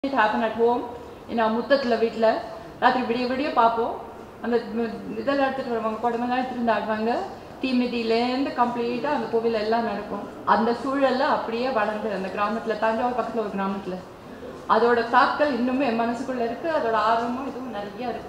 It happen at home நான் முத்தத்தில் வீட்டில் ராத்திரி விடிய விடிய பார்ப்போம் அந்த ம- இதெல்லாம் எடுத்துகிட்டு வருவாங்க குடமெல்லாம் எடுத்துகிட்டு வந்து ஆடுவாங்க தீமிதியிலேருந்து கம்ப்ளீட்டாக அந்த கோவில் எல்லாம் நடக்கும் அந்த சூழல்ல அப்படியே வளர்ந்து அந்த கிராமத்தில் தஞ்சாவூர் பக்கத்தில் ஒரு கிராமத்தில் அதோட தாக்கல் இன்னுமே என் மனசுக்குள்ள இருக்கு அதோட ஆர்வமும் இதுவும் நிறைய இருக்கு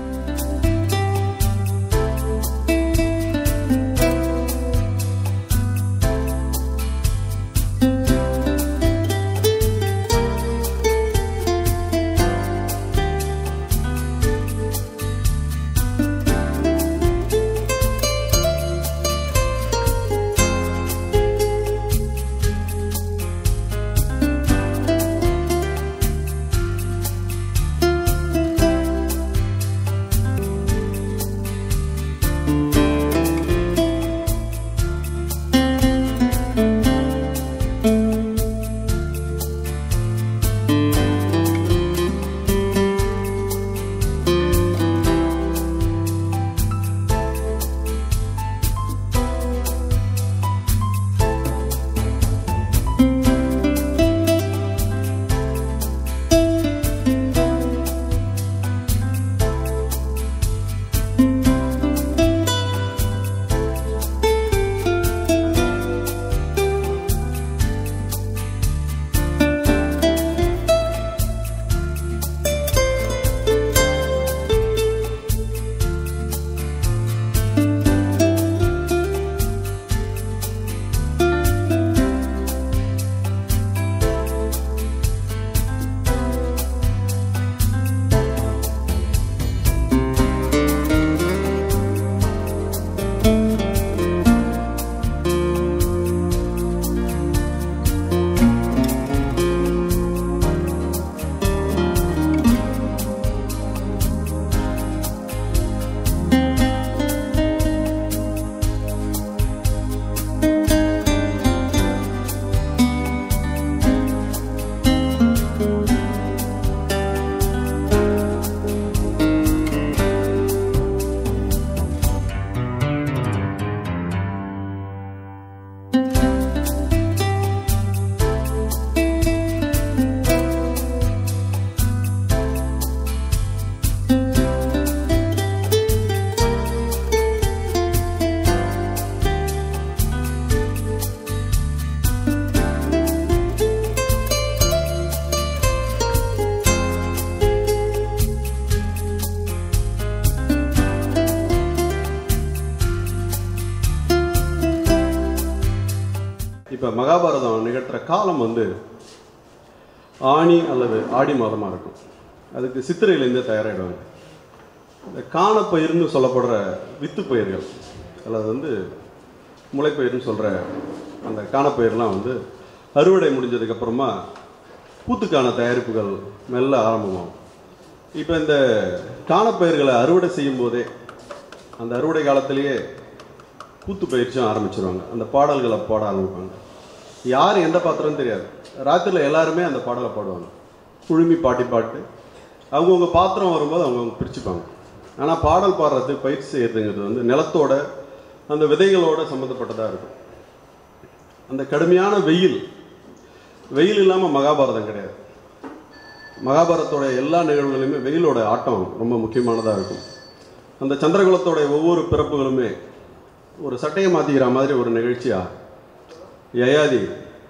இப்போ மகாபாரதம் நிகழ்த்துற காலம் வந்து ஆணி அல்லது ஆடி மாதமாக இருக்கும் அதுக்கு சித்திரையிலேருந்தே தயாராகிடுவாங்க இந்த காணப்பயிர்னு சொல்லப்படுற வித்து பயிர்கள் அல்லது வந்து முளைப்பயிர்னு சொல்கிற அந்த காணப்பயிர்லாம் வந்து அறுவடை முடிஞ்சதுக்கப்புறமா பூத்துக்கான தயாரிப்புகள் மெல்ல ஆரம்பமாகும் இப்போ இந்த காணப்பயிர்களை அறுவடை செய்யும் போதே அந்த அறுவடை காலத்திலேயே கூத்து பயிற்சியும் ஆரம்பிச்சிருவாங்க அந்த பாடல்களை பாட ஆரம்பிப்பாங்க யார் எந்த பாத்திரம்னு தெரியாது ராத்திரியில் எல்லாருமே அந்த பாடலை பாடுவாங்க குழுமி பாட்டி பாட்டு அவங்கவுங்க பாத்திரம் வரும்போது அவங்கவுங்க பிரிச்சுப்பாங்க ஆனால் பாடல் பாடுறது பயிற்சி செய்யறதுங்கிறது வந்து நிலத்தோட அந்த விதைகளோட சம்மந்தப்பட்டதாக இருக்கும் அந்த கடுமையான வெயில் வெயில் இல்லாமல் மகாபாரதம் கிடையாது மகாபாரதத்தோட எல்லா நிகழ்வுகளுமே வெயிலோட ஆட்டம் ரொம்ப முக்கியமானதாக இருக்கும் அந்த சந்திரகுலத்தோட ஒவ்வொரு பிறப்புகளுமே ஒரு சட்டையை மாற்றிக்கிற மாதிரி ஒரு நிகழ்ச்சியா யயாதி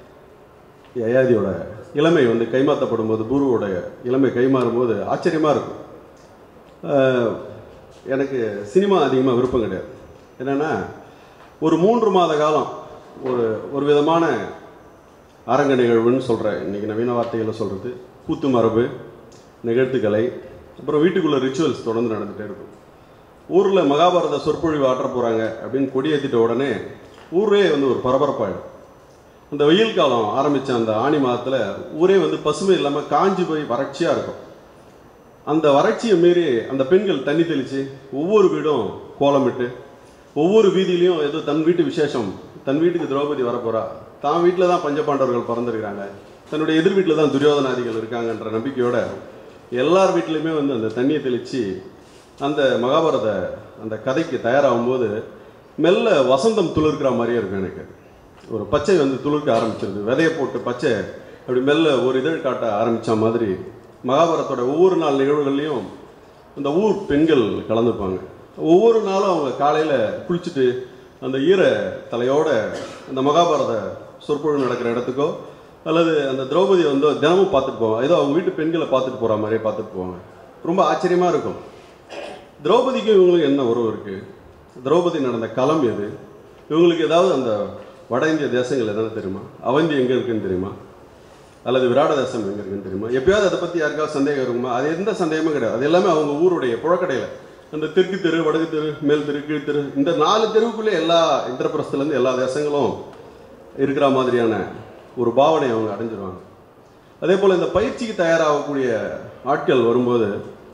யயாதியோட இளமை வந்து கைமாற்றப்படும் போது குருவோட இளமை கைமாறும்போது ஆச்சரியமாக இருக்கும் ஆஹ் எனக்கு சினிமா அதிகமாக விருப்பம் கிடையாது என்னென்னா ஒரு மூன்று மாத காலம் ஒரு ஒரு விதமான அரங்க நிகழ்வுன்னு சொல்கிறேன் இன்றைக்கி நவீன வார்த்தைகளில் சொல்கிறது கூத்து மரபு நிகழ்த்துக்கலை அப்புறம் வீட்டுக்குள்ளே ரிச்சுவல்ஸ் தொடர்ந்து நடந்துகிட்டே இருக்கும் ஊரில் மகாபாரத சொற்பொழிவு ஆற்ற போகிறாங்க அப்படின்னு கொடியேற்றிட்ட உடனே ஊரே வந்து ஒரு பரபரப்பாயிடும் அந்த வெயில் காலம் ஆரம்பித்த அந்த ஆணி மாதத்தில் ஊரே வந்து பசுமை இல்லாமல் காஞ்சி போய் வறட்சியாக இருக்கும் அந்த வறட்சியை மீறி அந்த பெண்கள் தண்ணி தெளித்து ஒவ்வொரு வீடும் கோலமிட்டு ஒவ்வொரு வீதியிலையும் ஏதோ தன் வீட்டு விசேஷம் தன் வீட்டுக்கு திரௌபதி வரப்போறா தான் வீட்டில் தான் பஞ்சபாண்டவர்கள் பிறந்திருக்கிறாங்க தன்னுடைய எதிர் வீட்டில் தான் துரியோதனாதிகள் இருக்காங்கன்ற நம்பிக்கையோட எல்லார் வீட்லையுமே வந்து அந்த தண்ணியை தெளித்து அந்த மகாபாரத அந்த கதைக்கு தயாராகும் போது மெல்ல வசந்தம் துளிர்க்கிற மாதிரியே இருக்கும் எனக்கு ஒரு பச்சை வந்து துளிர்க்க ஆரம்பிச்சிருது விதையை போட்டு பச்சை அப்படி மெல்ல ஒரு இதழ் காட்ட ஆரம்பித்த மாதிரி மகாபாரதத்தோட ஒவ்வொரு நாள் நிகழ்வுகள்லையும் இந்த ஊர் பெண்கள் கலந்துப்பாங்க ஒவ்வொரு நாளும் அவங்க காலையில் குளிச்சுட்டு அந்த ஈர தலையோட அந்த மகாபாரத சொற்பொழிவு நடக்கிற இடத்துக்கோ அல்லது அந்த திரௌபதியை வந்து தினமும் பார்த்துட்டு போவாங்க ஏதோ அவங்க வீட்டு பெண்களை பார்த்துட்டு போகிற மாதிரியே பார்த்துட்டு போவாங்க ரொம்ப ஆச்சரியமாக இருக்கும் திரௌபதிக்கும் இவங்களுக்கு என்ன உறவு இருக்குது திரௌபதி நடந்த களம் எது இவங்களுக்கு ஏதாவது அந்த வட இந்திய தேசங்கள் எதாவது தெரியுமா அவந்தி எங்கே இருக்குன்னு தெரியுமா அல்லது விராட தேசம் எங்கே இருக்குன்னு தெரியுமா எப்பயாவது அதை பற்றி யாருக்காவது சந்தேகம் இருக்குமா அது எந்த சந்தேகமும் கிடையாது அது எல்லாமே அவங்க ஊருடைய புழக்கடையில் அந்த தெற்கு தெரு வடக்கு தெரு மேல் தெரு கீழ் தெரு இந்த நாலு தெருவுக்குள்ளே எல்லா இந்திரபிரஸ்துலேருந்து எல்லா தேசங்களும் இருக்கிற மாதிரியான ஒரு பாவனை அவங்க அடைஞ்சிருவாங்க அதே போல் இந்த பயிற்சிக்கு தயாராகக்கூடிய ஆட்கள் வரும்போது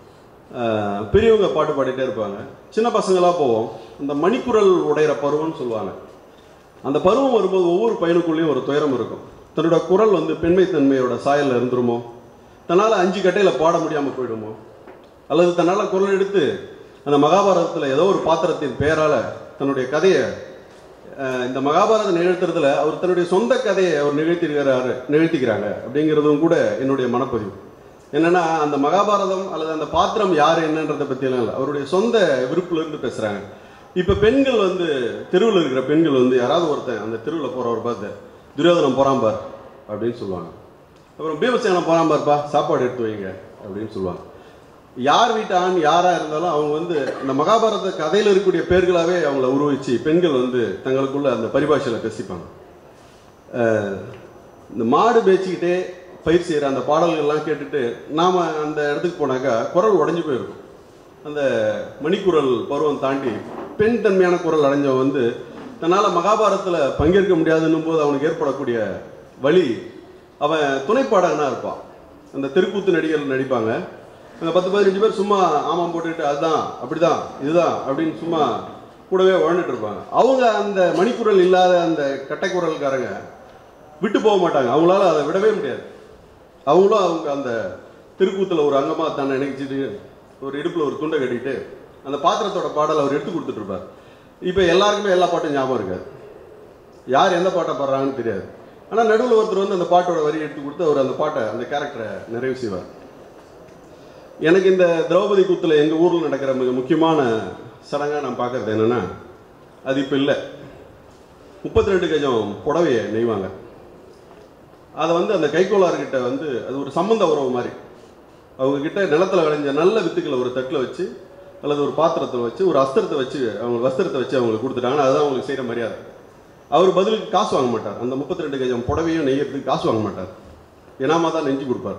ஆஹ், பெரியவங்க பாட்டு பாடிட்டே இருப்பாங்க சின்ன பசங்களாக போவோம் இந்த மணிக்குரல் உடையிற பருவம்னு சொல்லுவாங்க அந்த பருவம் வரும்போது ஒவ்வொரு பையனுக்குள்ளேயும் ஒரு துயரம் இருக்கும் தன்னோட குரல் வந்து பெண்மைத்தன்மையோட சாயல்ல இருந்துருமோ தன்னால் அஞ்சு கட்டையில் பாட முடியாமல் போயிடுமோ அல்லது தன்னால் குரல் எடுத்து அந்த மகாபாரதத்தில் ஏதோ ஒரு பாத்திரத்தின் பெயரால் தன்னுடைய கதையை அஹ், இந்த மகாபாரத நிகழ்த்துறதுல அவர் தன்னுடைய சொந்த கதையை அவர் நிகழ்த்திருக்கிறாரு நிகழ்த்திக்கிறாங்க அப்படிங்கிறதும் கூட என்னுடைய மனப்பதிவு என்னன்னா அந்த மகாபாரதம் அல்லது அந்த பாத்திரம் யார் என்னன்றதை பற்றியெல்லாம் இல்லை அவருடைய சொந்த விருப்புல இருந்து பேசுகிறாங்க இப்போ பெண்கள் வந்து தெருவில் இருக்கிற பெண்கள் வந்து யாராவது ஒருத்தன் அந்த தெருவில் போகிறவர் பார்த்து துரியோதனம் போகிறான் பார் அப்படின்னு சொல்லுவாங்க அப்புறம் பீமசேனம் போகிறான் பார்ப்பா சாப்பாடு எடுத்து வைங்க அப்படின்னு சொல்லுவாங்க யார் வீட்டு ஆண் யாராக இருந்தாலும் அவங்க வந்து இந்த மகாபாரத கதையில் இருக்கக்கூடிய பேர்களாகவே அவங்கள உருவகிச்சு பெண்கள் வந்து தங்களுக்குள்ள அந்த பரிபாஷையில் பேசிப்பாங்க அஹ், இந்த மாடு பேச்சிக்கிட்டே பயிர் செய்கிற அந்த பாடல்கள்லாம் கேட்டுட்டு நாம் அந்த இடத்துக்கு போனாக்கா குரல் உடஞ்சி போயிருக்கும் அந்த மணிக்குரல் பருவம் தாண்டி பெண் தன்மையான குரல் அடைஞ்சவன் வந்து தன்னால் மகாபாரதத்தில் பங்கேற்க முடியாதுன்னும் போது அவனுக்கு ஏற்படக்கூடிய வழி அவன் துணைப்பாடகனாக இருப்பான் அந்த தெருக்கூத்து நடிகர்கள் நடிப்பாங்க அந்த பத்து பதினஞ்சு பேர் சும்மா ஆமாம் போட்டுக்கிட்டு அதுதான் அப்படிதான் இதுதான் அப்படின்னு சும்மா கூடவே வாழ்ந்துட்டு இருப்பாங்க அவங்க அந்த மணிக்குரல் இல்லாத அந்த கட்டைக்குரல்காரங்க விட்டு போக மாட்டாங்க அவங்களால அதை விடவே முடியாது அவங்களும் அவங்க அந்த திருக்கூத்தில் ஒரு அங்கமாக தன்னை நினைச்சிட்டு ஒரு இடுப்பில் ஒரு துண்டை கட்டிட்டு அந்த பாத்திரத்தோட பாடல் அவர் எடுத்து கொடுத்துட்டு இருப்பார் இப்போ எல்லாருக்குமே எல்லா பாட்டும் ஞாபகம் இருக்காது யார் எந்த பாட்டை பாடுறாங்கன்னு தெரியாது ஆனால் நடுவில் ஒருத்தர் வந்து அந்த பாட்டோட வரி எடுத்து கொடுத்து அவர் அந்த பாட்டை அந்த கேரக்டரை நிறைவு செய்வார் எனக்கு இந்த திரௌபதி கூத்தில் எங்கள் ஊரில் நடக்கிற மிக முக்கியமான சடங்காக நான் பார்க்கறது என்னென்னா அது இப்போ இல்லை முப்பத்தி ரெண்டு கஜம் புடவையை நெய்வாங்க அதை வந்து அந்த கைகோளார்கிட்ட வந்து அது ஒரு சம்பந்த உறவு மாதிரி அவங்க கிட்ட நிலத்துல விளைஞ்ச நல்ல வித்துக்களை ஒரு தட்டில் வச்சு அல்லது ஒரு பாத்திரத்தில் வச்சு ஒரு அஸ்திரத்தை வச்சு அவங்க வஸ்திரத்தை வச்சு அவங்களுக்கு கொடுத்துட்டாங்கன்னா அதுதான் அவங்களுக்கு செய்கிற மரியாதை அவர் பதிலுக்கு காசு வாங்க மாட்டார் அந்த முப்பத்தி ரெண்டு கஜம் புடவையும் நெய்யறதுக்கு காசு வாங்க மாட்டார் இனாமா தான் நெஞ்சு கொடுப்பார்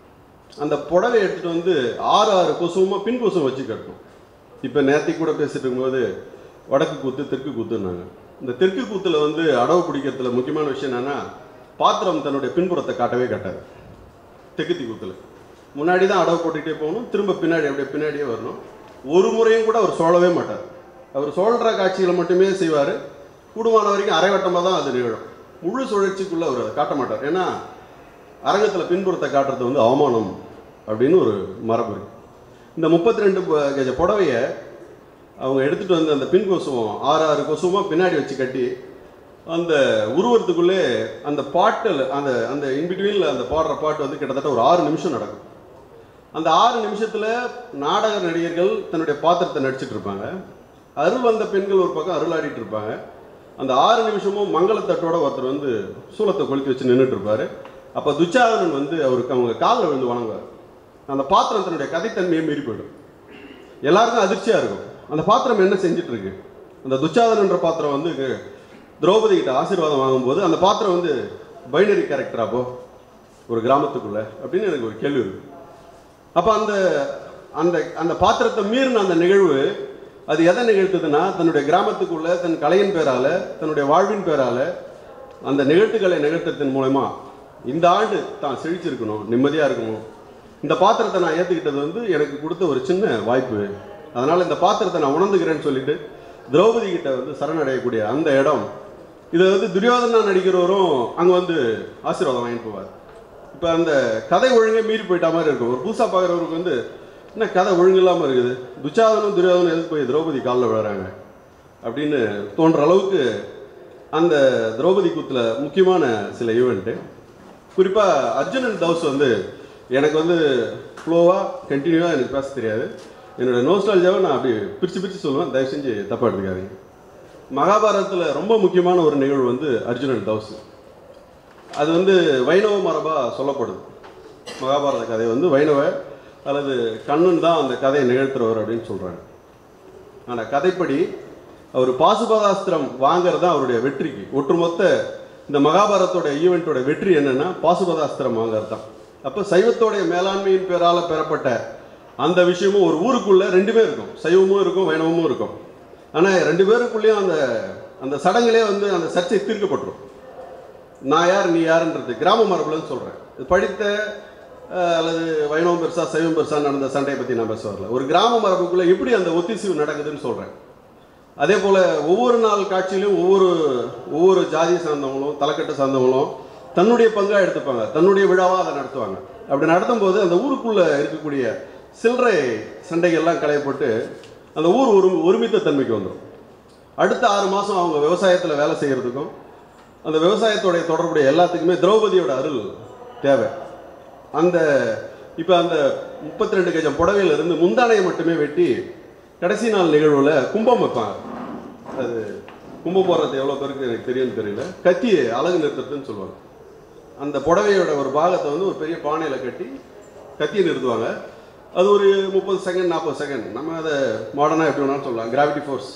அந்த புடவை எடுத்துட்டு வந்து ஆறு ஆறு கொசுவமாக பின் கொசுவம் வச்சு கட்டணும் இப்போ நேரத்தைக்கு கூட பேசிட்டு இருக்கும்போது வடக்கு கூத்து தெற்கு கூத்துன்னாங்க இந்த தெற்கு கூத்துல வந்து அடவு பிடிக்கிறதுல முக்கியமான விஷயம் என்னன்னா பாத்திரம் தன்னுடைய பின்புறத்தை காட்டவே காட்டாது தெக்குத்தி கூத்துல முன்னாடி தான் அடவு போட்டுக்கிட்டே போகணும் திரும்ப பின்னாடி அப்படியே பின்னாடியே வரணும் ஒரு முறையும் கூட அவர் சோழவே மாட்டார் அவர் சோழ்ற காட்சிகளை மட்டுமே செய்வார் கூடுமான வரைக்கும் அரைவட்டமாக தான் அது நிகழும் முழு சுழற்சிக்குள்ள அவர் அதை காட்ட மாட்டார் ஏன்னா அரங்கத்தில் பின்புறத்தை காட்டுறது வந்து அவமானம் அப்படின்னு ஒரு மரபு இருக்கு இந்த முப்பத்தி ரெண்டு கஜ புடவைய அவங்க எடுத்துட்டு வந்து அந்த பின் கொசுவம் ஆறு ஆறு கொசுவமாக பின்னாடி வச்சு கட்டி அந்த உருவத்துக்குள்ளே அந்த பாட்டில் அந்த அந்த இன்பிட்வீனில் அந்த பாடுற பாட்டு வந்து கிட்டத்தட்ட ஒரு ஆறு நிமிஷம் நடக்கும் அந்த ஆறு நிமிஷத்தில் நாடக நடிகர்கள் தன்னுடைய பாத்திரத்தை நடிச்சிட்டு இருப்பாங்க அருள் வந்த பெண்கள் ஒரு பக்கம் அருளாடிட்டு இருப்பாங்க அந்த ஆறு நிமிஷமும் மங்களத்தட்டோட ஒருத்தர் வந்து சூலத்தை கொளுத்தி வச்சு நின்றுட்டு இருப்பாரு அப்போ துச்சாதனன் வந்து அவருக்கு அவங்க காலில் விழுந்து வணங்குவார் அந்த பாத்திரம் தன்னுடைய கதைத்தன்மையை மீறி போயிடும் எல்லாருக்கும் அதிர்ச்சியாக இருக்கும் அந்த பாத்திரம் என்ன செஞ்சுட்டு இருக்கு அந்த துச்சாதனன்ற பாத்திரம் வந்து இங்க திரௌபதி கிட்ட ஆசீர்வாதம் வாங்கும்போது அந்த பாத்திரம் வந்து பைனரி கேரக்டரா அப்போ ஒரு கிராமத்துக்குள்ள அப்படின்னு எனக்கு ஒரு கேள்வி இருக்கு அப்போ அந்த அந்த அந்த பாத்திரத்தை மீறின அந்த நிகழ்வு அது எதை நிகழ்த்துதுன்னா தன்னுடைய கிராமத்துக்குள்ள தன் கலையின் பேரால தன்னுடைய வாழ்வின் பேரால அந்த நிகழ்த்துக்களை நிகழ்த்துறதன் மூலமா இந்த ஆண்டு தான் செழிச்சிருக்கணும் நிம்மதியா இருக்கணும் இந்த பாத்திரத்தை நான் ஏத்துக்கிட்டது வந்து எனக்கு கொடுத்த ஒரு சின்ன வாய்ப்பு அதனால இந்த பாத்திரத்தை நான் உணர்ந்துக்கிறேன்னு சொல்லிட்டு திரௌபதி கிட்ட வந்து சரணடையக்கூடிய அந்த இடம் இதை வந்து துரியோதனா நடிக்கிறவரும் அங்க வந்து ஆசீர்வாதம் வாங்கிட்டு போவார் இப்போ அந்த கதை ஒழுங்கே மீறி போயிட்ட மாதிரி இருக்கும் ஒரு புதுசாக பார்க்குறவருக்கு வந்து என்ன கதை ஒழுங்கு இல்லாமல் இருக்குது துச்சாதனும் துரியோதனும் எதுக்கு போய் திரௌபதி காலில் விழுறாங்க அப்படின்னு தோன்ற அளவுக்கு அந்த திரௌபதி கூத்தில் முக்கியமான சில ஈவெண்ட்டு குறிப்பாக அர்ஜுனன் தவுஸ் வந்து எனக்கு வந்து ஃப்ளோவாக கண்டினியூவாக எனக்கு பேச தெரியாது என்னோட நோஸ்டாலஜாவை நான் அப்படி பிரித்து பிரித்து சொல்லுவேன் தயவு செஞ்சு தப்பாக எடுத்துக்காதீங்க மகாபாரதத்தில் ரொம்ப முக்கியமான ஒரு நிகழ்வு வந்து அர்ஜுனன் தவுஸ் அது வந்து வைணவ மரபாக சொல்லப்படுது மகாபாரத கதை வந்து வைணவ அல்லது கண்ணன் தான் அந்த கதையை நிகழ்த்துறவர் அப்படின்னு சொல்கிறாங்க ஆனால் கதைப்படி அவர் பாசுபதாஸ்திரம் வாங்குறது தான் அவருடைய வெற்றிக்கு ஒட்டுமொத்த இந்த மகாபாரதத்தோட ஈவெண்ட்டோட வெற்றி என்னன்னா பாசுபதாஸ்திரம் வாங்குறது தான் அப்போ சைவத்தோடைய மேலாண்மையின் பேரால் பெறப்பட்ட அந்த விஷயமும் ஒரு ஊருக்குள்ள ரெண்டுமே இருக்கும் சைவமும் இருக்கும் வைணவமும் இருக்கும் ஆனால் ரெண்டு பேருக்குள்ளேயும் அந்த அந்த சடங்குலே வந்து அந்த சர்ச்சை தீர்க்கப்பட்டுரும் நான் யார் நீ யாருன்றது கிராம மரபுலன்னு சொல்கிறேன் இது படித்த அஹ், அல்லது வைணவம் பெருசா சைவம் பெருசா நடந்த சண்டையை பற்றி நான் பேச வரல ஒரு கிராம மரபுக்குள்ளே எப்படி அந்த ஒத்திசைவு நடக்குதுன்னு சொல்கிறேன் அதே போல் ஒவ்வொரு நாள் காட்சியிலும் ஒவ்வொரு ஒவ்வொரு ஜாதி சார்ந்தவங்களும் தலைக்கட்டு சார்ந்தவங்களும் தன்னுடைய பங்காக எடுத்துப்பாங்க தன்னுடைய விழாவாக அதை நடத்துவாங்க அப்படி நடத்தும்போது அந்த ஊருக்குள்ளே இருக்கக்கூடிய சில்லறை சண்டைகள்லாம் களையப்பட்டு அந்த ஊர் ஒரு ஒருமித்த தன்மைக்கு வந்துடும் அடுத்த ஆறு மாதம் அவங்க விவசாயத்தில் வேலை செய்கிறதுக்கும் அந்த விவசாயத்தோடைய தொடர்புடைய எல்லாத்துக்குமே திரௌபதியோட அருள் தேவை அந்த இப்போ அந்த முப்பத்தி ரெண்டு கஜம் புடவையில இருந்து முந்தானையை மட்டுமே வெட்டி கடைசி நாள் நிகழ்வில் கும்பம் வைப்பாங்க அது கும்பம் போடுறது எவ்வளோ பேருக்கு எனக்கு தெரியும்னு தெரியல கத்தி அழகு நிறுத்துறதுன்னு சொல்லுவாங்க அந்த புடவையோட ஒரு பாகத்தை வந்து ஒரு பெரிய பானையில் கட்டி கத்தியை நிறுத்துவாங்க அது ஒரு முப்பது செகண்ட் நாற்பது செகண்ட் நம்ம அதை மாடர்னாக எப்படி வேணாலும் சொல்லலாம் கிராவிட்டி ஃபோர்ஸ்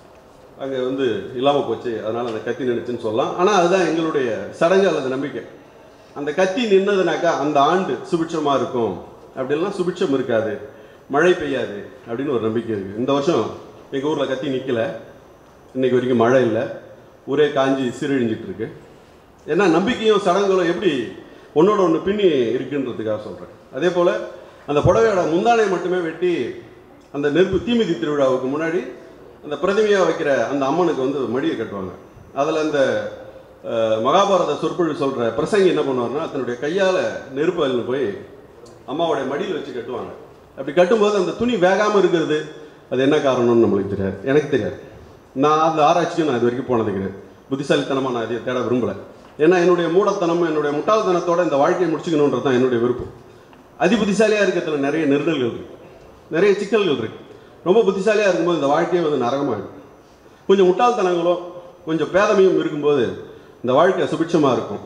அங்கே வந்து இல்லாமல் போச்சு அதனால் அந்த கத்தி நின்றுச்சுன்னு சொல்லலாம் ஆனால் அதுதான் எங்களுடைய சடங்கு அல்லது நம்பிக்கை அந்த கத்தி நின்னதுனாக்கா அந்த ஆண்டு சுபிட்சமாக இருக்கும் அப்படிலாம் சுபிட்சம் இருக்காது மழை பெய்யாது அப்படின்னு ஒரு நம்பிக்கை இருக்குது இந்த வருஷம் எங்கள் ஊரில் கத்தி நிற்கல இன்னைக்கு வரைக்கும் மழை இல்லை ஊரே காஞ்சி சீரழிஞ்சிட்டு இருக்கு ஏன்னா நம்பிக்கையும் சடங்குகளும் எப்படி ஒன்னோட ஒன்று பின்னி இருக்குன்றதுக்காக சொல்கிறேன் அதே போல் அந்த புடவையோட முந்தானையை மட்டுமே வெட்டி அந்த நெருப்பு தீமிதி திருவிழாவுக்கு முன்னாடி அந்த பிரதிமையாக வைக்கிற அந்த அம்மனுக்கு வந்து மடியை கட்டுவாங்க அதில் அந்த அஹ், மகாபாரத சொற்பொழிவு சொல்கிற பிரசங்கி என்ன பண்ணுவார்னா தன்னுடைய கையால் நெருப்பு அள்ளின்னு போய் அம்மாவுடைய மடியில் வச்சு கட்டுவாங்க அப்படி கட்டும்போது அந்த துணி வேகாமல் இருக்கிறது அது என்ன காரணம்னு நம்மளுக்கு தெரியாது எனக்கு தெரியாது நான் அந்த ஆராய்ச்சிக்கும் நான் இது வரைக்கும் போனது கிடையாது புத்திசாலித்தனமாக நான் இதை தேட விரும்பலை ஏன்னா என்னுடைய மூடத்தனம் என்னுடைய முட்டாள்தனத்தோட இந்த வாழ்க்கையை முடிச்சுக்கணுன்றது தான் என்னுடைய விருப்பம் அதி புத்திசாலியாக இருக்கிறதுல நிறைய நெருடல்கள் இருக்கு நிறைய சிக்கல்கள் இருக்கு ரொம்ப புத்திசாலியாக இருக்கும்போது இந்த வாழ்க்கையே வந்து நரகமாகிடும் கொஞ்சம் முட்டாள்தனங்களும் கொஞ்சம் பேதமையும் இருக்கும்போது இந்த வாழ்க்கை சுபிட்சமாக இருக்கும்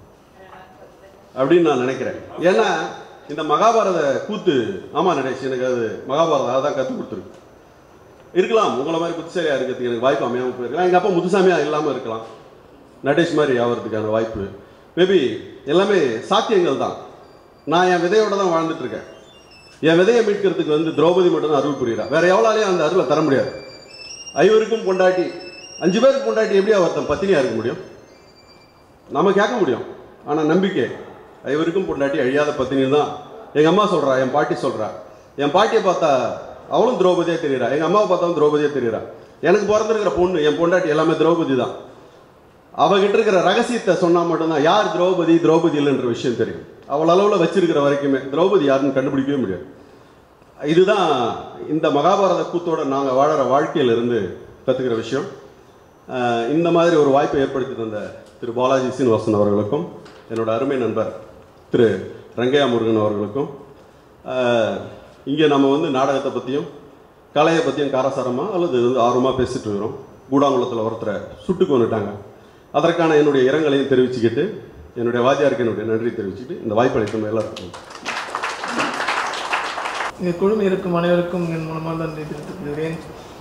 அப்படின்னு நான் நினைக்கிறேன் ஏன்னா இந்த மகாபாரத கூத்து ஆமாம் நடேஷ் எனக்கு அது மகாபாரதம் அதை தான் கற்றுக் கொடுத்துருக்கு இருக்கலாம் உங்களை மாதிரி புத்திசாலியாக இருக்கிறதுக்கு எனக்கு வாய்ப்பு அமையாமல் போயிருக்கலாம் எங்கள் அப்பா முத்துசாமியாக இல்லாமல் இருக்கலாம் நடேஷ் மாதிரி ஆகிறதுக்கான வாய்ப்பு மேபி எல்லாமே சாத்தியங்கள் தான் நான் என் விதையோட தான் வாழ்ந்துட்டு இருக்கேன் என் விதையை மீட்கிறதுக்கு வந்து திரௌபதி மட்டும் தான் அருள் புரியுறா வேற எவ்வளோலையும் அந்த அருளை தர முடியாது ஐவருக்கும் பொண்டாட்டி அஞ்சு பேருக்கு பொண்டாட்டி எப்படி ஒருத்தன் பத்தினியா இருக்க முடியும் நம்ம கேட்க முடியும் ஆனால் நம்பிக்கை ஐவருக்கும் பொண்டாட்டி அழியாத பத்தினி தான் எங்கள் அம்மா சொல்கிறா என் பாட்டி சொல்கிறா என் பாட்டியை பார்த்தா அவளும் திரௌபதியாக தெரியுறா எங்கள் அம்மாவை பார்த்தாலும் திரௌபதியாக தெரியுறா எனக்கு பிறந்திருக்கிற பொண்ணு என் பொண்டாட்டி எல்லாமே திரௌபதி தான் அவகிட்ட இருக்கிற ரகசியத்தை சொன்னால் மட்டும்தான் யார் திரௌபதி திரௌபதி இல்லைன்ற விஷயம் தெரியும் அவள் அளவில் வச்சிருக்கிற வரைக்குமே திரௌபதி யாருன்னு கண்டுபிடிக்கவே முடியாது இதுதான் இந்த மகாபாரத கூத்தோட நாங்கள் வாழற வாழ்க்கையிலிருந்து கற்றுக்கிற விஷயம் அஹ் இந்த மாதிரி ஒரு வாய்ப்பை ஏற்படுத்தி தந்த திரு பாலாஜி சீனிவாசன் அவர்களுக்கும் என்னோட அருமை நண்பர் திரு ரங்கையா முருகன் அவர்களுக்கும் இங்கே நம்ம வந்து நாடகத்தை பற்றியும் கலையை பற்றியும் காரசாரமாக அல்லது வந்து ஆர்வமாக பேசிட்டு இருக்கிறோம் கூடாங்குளத்தில் ஒருத்தரை சுட்டு கொண்டுட்டாங்க அதற்கான என்னுடைய இரங்கலையும் தெரிவிச்சுக்கிட்டு என்னுடைய வாத்தியாருக்கு என்னுடைய நன்றி தெரிவிச்சுக்கிட்டு இந்த வாய்ப்பு அளித்த எல்லாருக்கும் இங்கே குழுமி இருக்கும் அனைவருக்கும் என் மூலமாக நன்றி தெரிவித்துக் கொள்கிறேன்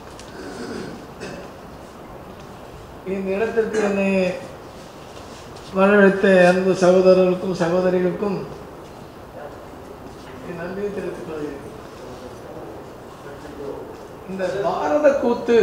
இந்த இடத்திற்கு என்னை வரவழைத்த அன்பு சகோதரர்களுக்கும் சகோதரிகளுக்கும் என் நன்றியை தெரிவித்துக் கொள்கிறேன் இந்த பாரத கூத்து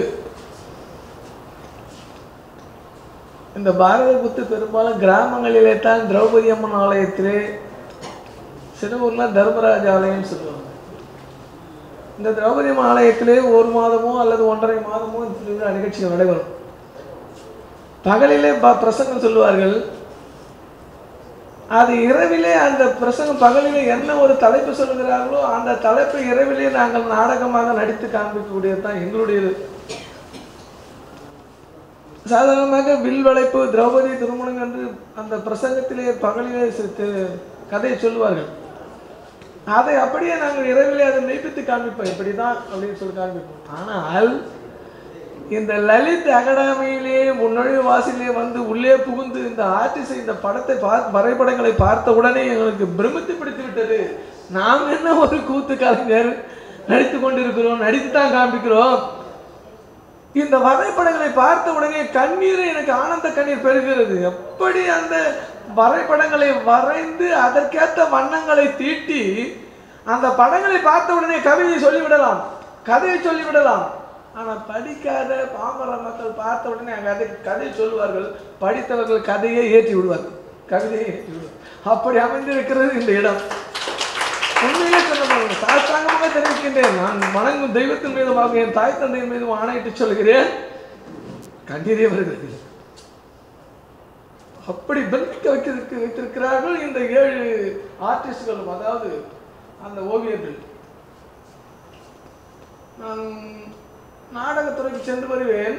இந்த பாரத கூத்து பெரும்பாலும் கிராமங்களிலே தான் திரௌபதி அம்மன் ஆலயத்திலே சிறுவூர்ல தர்மராஜ ஆலயம் சொல்லுவாங்க இந்த திரௌபதி அம்மன் ஆலயத்திலே ஒரு மாதமோ அல்லது ஒன்றரை மாதமோ இந்த திருவிழா நிகழ்ச்சிகள் நடைபெறும் பகலிலே ப பிரசங்கம் சொல்லுவார்கள் அது இரவிலே அந்த பிரசங்கம் பகலிலே என்ன ஒரு தலைப்பு சொல்லுகிறார்களோ அந்த தலைப்பை இரவிலே நாங்கள் நாடகமாக நடித்து காண்பிக்கக்கூடியது தான் எங்களுடைய சாதாரணமாக வில் வளைப்பு திரௌபதி திருமணம் என்று அந்த பிரசங்கத்திலே பகலிலே சி- தி- கதையை சொல்லுவார்கள் அதை அப்படியே நாங்கள் இரவிலே அதை மெய்ப்பித்து காண்பிப்போம் இப்படி தான் அப்படின்னு சொல்லி காண்பிப்போம் ஆனால் இந்த லலித் அகாடமியிலே முன்னொழிவு வாசலிலே வந்து உள்ளே புகுந்து இந்த ஆர்டிஸ்ட் இந்த படத்தை பார்த்து வரைபடங்களை பார்த்த உடனே எங்களுக்கு பிரமித்து பிடித்து விட்டது நாம் என்ன ஒரு கூத்து கலைஞர் நடித்து கொண்டிருக்கிறோம் நடித்து தான் காண்பிக்கிறோம் இந்த வரைபடங்களை பார்த்த உடனே கண்ணீர் எனக்கு ஆனந்த கண்ணீர் பெறுகிறது எப்படி அந்த வரைபடங்களை வரைந்து அதற்கேற்ற வண்ணங்களை தீட்டி அந்த படங்களை பார்த்த உடனே கவிதையை சொல்லிவிடலாம் கதையை சொல்லிவிடலாம் ஆனால் படிக்காத பாமர மக்கள் பார்த்த உடனே கதை கதை சொல்லுவார்கள் படித்தவர்கள் கதையை ஏற்றி விடுவார்கள் கவிதையை ஏற்றி விடுவார்கள் அப்படி அமைந்திருக்கிறது இந்த இடம் உண்மையிலே சொல்ல சாஸ்திராங்கமாக தெரிவிக்கின்றேன் நான் வணங்கும் தெய்வத்தின் மீதுமாக என் தாய் தந்தையின் மீதும் ஆணையிட்டு சொல்கிறேன் கண்ணீரே வருகிறது அப்படி பிரமிக்க வைக்கிறதுக்கு வைத்திருக்கிறார்கள் இந்த ஏழு ஆர்டிஸ்ட்களும் அதாவது அந்த ஓவியர்கள் நான் நாடகத்துறைக்கு சென்று வருவேன்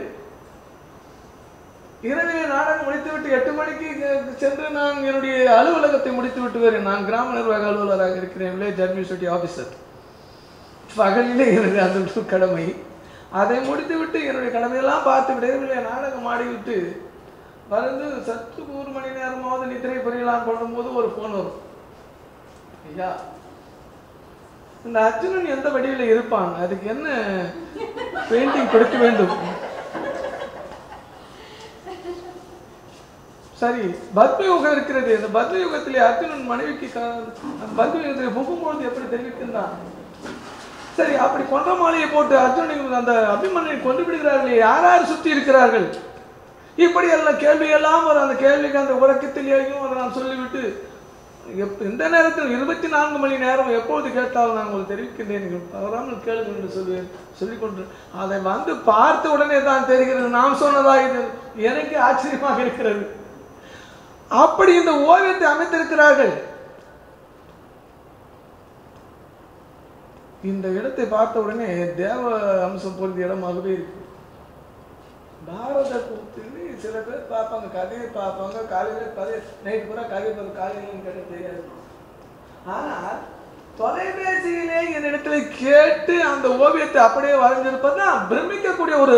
இரவிலே நாடகம் முடித்துவிட்டு எட்டு மணிக்கு செ- சென்று நான் என்னுடைய அலுவலகத்தை முடித்து விட்டு வருவேன் நான் கிராம நிர்வாக அலுவலராக இருக்கிறேன் வில்லேஜ் அட்மினிஸ்ட்ரேட்டிவ் ஆஃபீஸர் பகலிலே எனது அந்த கடமை அதை முடித்துவிட்டு என்னுடைய கடமையெல்லாம் பார்த்து விட்டு இரவிலே நாடகம் ஆடிவிட்டு வந்து சற்று ஒரு மணி நேரமாவது நித்திரை புரியலாம் பண்ணும்போது ஒரு ஃபோன் வரும் ஐயா இந்த அர்ஜுனன் எந்த வடிவில் இருப்பான் அதுக்கு என்ன பெயிண்டிங் கொடுக்க வேண்டும் சரி பத்ம யுகம் இருக்கிறது இந்த பத்ம யுகத்திலே அர்ஜுனன் மனைவிக்கு க- அந்த பத்ம யுகத்திலே புகும்பொழுது எப்படி தெரிவிக்கின்றான் சரி அப்படி கொன்ற மாலையை போட்டு அர்ஜுனனை அந்த அபிமன்யை கொண்டு விடுகிறார்களே யார் யார் சுற்றி இருக்கிறார்கள் இப்படி எல்லாம் கேள்வி எல்லாம் வரும் அந்த கேள்விக்கு அந்த உறக்கத்திலேயும் அதை நான் சொல்லிவிட்டு எப் எந்த நேரத்தில் இருபத்தி நான்கு மணி நேரம் எப்பொழுது கேட்டாலும் நான் உங்களுக்கு தெரிவிக்கின்றேன் நீங்கள் தவறாமல் கேளுங்கள் என்று சொல்வேன் சொல்லிக்கொண்டு அதை வந்து பார்த்த உடனே தான் தெரிகிறது நாம் சொன்னதா இது எனக்கு ஆச்சரியமாக இருக்கிறது அப்படி இந்த ஓவியத்தை அமைத்திருக்கிறார்கள் இந்த இடத்தை பார்த்த உடனே தேவ அம்சம் பொருந்திய இடமாகவே இருக்கு பாரத கூத்துன்னு சில பேர் பார்ப்பாங்க கதையை பார்ப்பாங்க காலையில் கதை நைட் பூரா கதை பார்த்து காலையில் கேட்ட தெரியாது ஆனால் தொலைபேசியிலே என் இடத்துல கேட்டு அந்த ஓவியத்தை அப்படியே வரைஞ்சிருப்பது தான் பிரமிக்கக்கூடிய ஒரு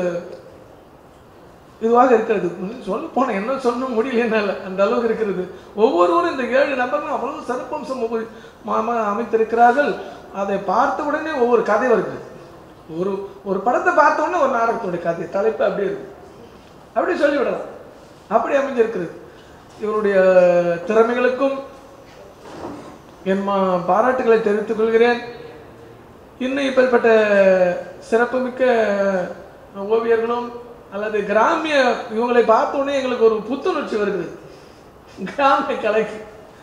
இதுவாக இருக்கிறது சொல்ல போன என்ன சொல்ல முடியல என்னால அந்த அளவுக்கு இருக்கிறது ஒவ்வொருவரும் இந்த ஏழு நபர்களும் அவ்வளவு சிறப்பம்சம் ஒவ்வொரு மாமா அமைத்திருக்கிறார்கள் அதை பார்த்த உடனே ஒவ்வொரு கதை வருது ஒரு ஒரு படத்தை பார்த்த உடனே ஒரு நாடகத்துடைய கதை தலைப்பு அப்படியே இருக்கு அப்படி சொல்லிவிடலாம் அப்படி அமைஞ்சிருக்கிறது இவருடைய திறமைகளுக்கும் என் மா பாராட்டுகளை தெரிவித்துக் கொள்கிறேன் இன்னும் இப்படிப்பட்ட சிறப்புமிக்க ஓவியர்களும் அல்லது கிராமிய இவங்களை பார்த்த உடனே எங்களுக்கு ஒரு புத்துணர்ச்சி வருகிறது கிராமிய கலைக்கு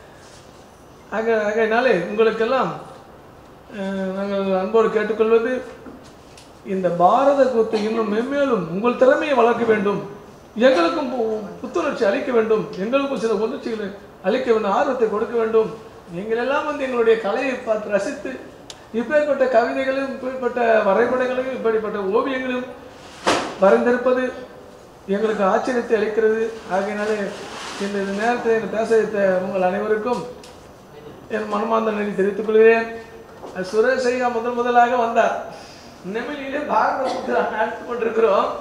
ஆக ஆகையினாலே உங்களுக்கெல்லாம் அஹ், நாங்கள் அன்போடு கேட்டுக்கொள்வது இந்த பாரத கூத்து இன்னும் மென்மேலும் உங்கள் திறமையை வளர்க்க வேண்டும் எங்களுக்கும் பு- புத்துணர்ச்சி அளிக்க வேண்டும் எங்களுக்கும் சில உணர்ச்சிகளை அளிக்க வேண்டும் ஆர்வத்தை கொடுக்க வேண்டும் நீங்கள் எல்லாம் வந்து எங்களுடைய கலையை பார்த்து ரசித்து இப்பேற்பட்ட கவிதைகளும் இப்பேற்பட்ட வரைபடங்களையும் இப்படிப்பட்ட ஓவியங்களும் வரைந்திருப்பது எங்களுக்கு ஆச்சரியத்தை அளிக்கிறது ஆகையினாலே இந்த இந்த நேரத்தை எனக்கு பேச வைத்த உங்கள் அனைவருக்கும் என் மனமார்ந்த நன்றி தெரிவித்துக் கொள்கிறேன் அது சுரேஷ் ஐயா முதல் முதலாக வந்தார் நெமிலியிலே பாரத முத்ரா நடத்தி கொண்டிருக்கிறோம்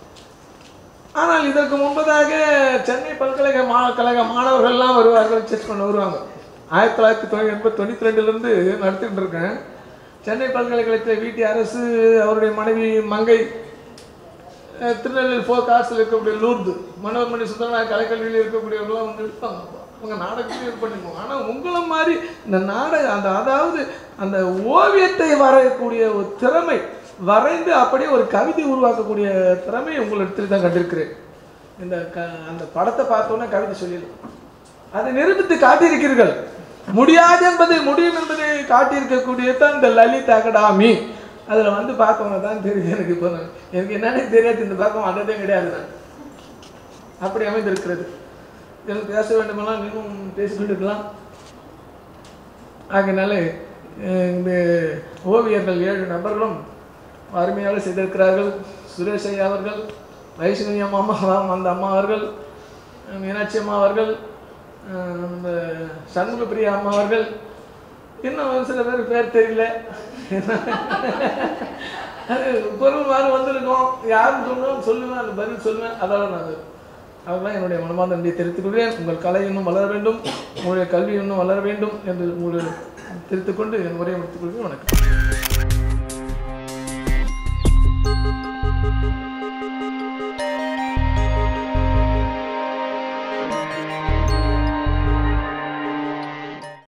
ஆனால் இதற்கு முன்பதாக சென்னை பல்கலைக்கழக மா கழக மாணவர்கள்லாம் வருவார்கள் செஸ் பண்ண வருவாங்க ஆயிரத்தி தொள்ளாயிரத்தி தொண்ணூற்றி எண்பது தொண்ணூற்றி ரெண்டுலேருந்து நடத்திட்டு இருக்கேன் சென்னை பல்கலைக்கழகத்தில் வீட்டி அரசு அவருடைய மனைவி மங்கை அஹ், திருநெல்வேலி ஃபோக் ஆர்ட்ஸில் இருக்கக்கூடிய லூர்து மனோர்மணி சுந்தரநாயக் கலைக்கல்வியில் இருக்கக்கூடியவங்களாம் வந்து இருப்பாங்க அவங்க நாடகத்தையும் இது பண்ணிக்குவோம் ஆனால் உங்களை மாதிரி இந்த நாடக அந்த அதாவது அந்த ஓவியத்தை வரையக்கூடிய ஒரு திறமை வரைந்து அப்படியே ஒரு கவிதை உருவாக்கக்கூடிய திறமை உங்களிடத்தில் தான் கண்டிருக்கிறேன் இந்த க அந்த படத்தை பார்த்தோன்னே கவிதை சொல்லிடலாம் அதை நிரூபித்து காட்டியிருக்கிறீர்கள் முடியாது என்பதை முடியும் என்பதை காட்டியிருக்கக்கூடிய தான் இந்த லலித் அகாடமி அதில் வந்து பார்க்கவங்க தான் தெரியுது எனக்கு இப்போ நான். எனக்கு என்னன்னே தெரியாது இந்த பக்கம் வந்ததே கிடையாது நான் அப்படி அமைந்திருக்கிறது இதில் பேச வேண்டுமெல்லாம் இன்னும் பேசிக்கொண்டு இருக்கலாம் ஆகையினால அஹ், இந்த ஓவியர்கள் ஏழு நபர்களும் அருமையாக செய்திருக்கிறார்கள் சுரேஷ் ஐயா அவர்கள் வைஷ்ணவி அம்மா அம்மா அந்த அம்மா அவர்கள் மீனாட்சி அம்மா அவர்கள் அஹ் நம்ம சண்முக பிரியா அம்மா அவர்கள் இன்னும் ஒரு சில பேர் பேர் தெரியல அது பொருள் மாதிரி வந்திருக்கோம் யாரும் சொன்னாலும் சொல்லுவேன் அந்த பதில் சொல்லுவேன் அதோட நான் அதெல்லாம் என்னுடைய மனமார்ந்த நன்றியை தெரிவித்துக் கொள்கிறேன் உங்கள் கலை இன்னும் வளர வேண்டும் உங்களுடைய கல்வி இன்னும் வளர வேண்டும் என்று உங்களை தெரிவித்துக் கொண்டு என் உரையை முடித்துக் கொள்கிறேன் வணக்கம்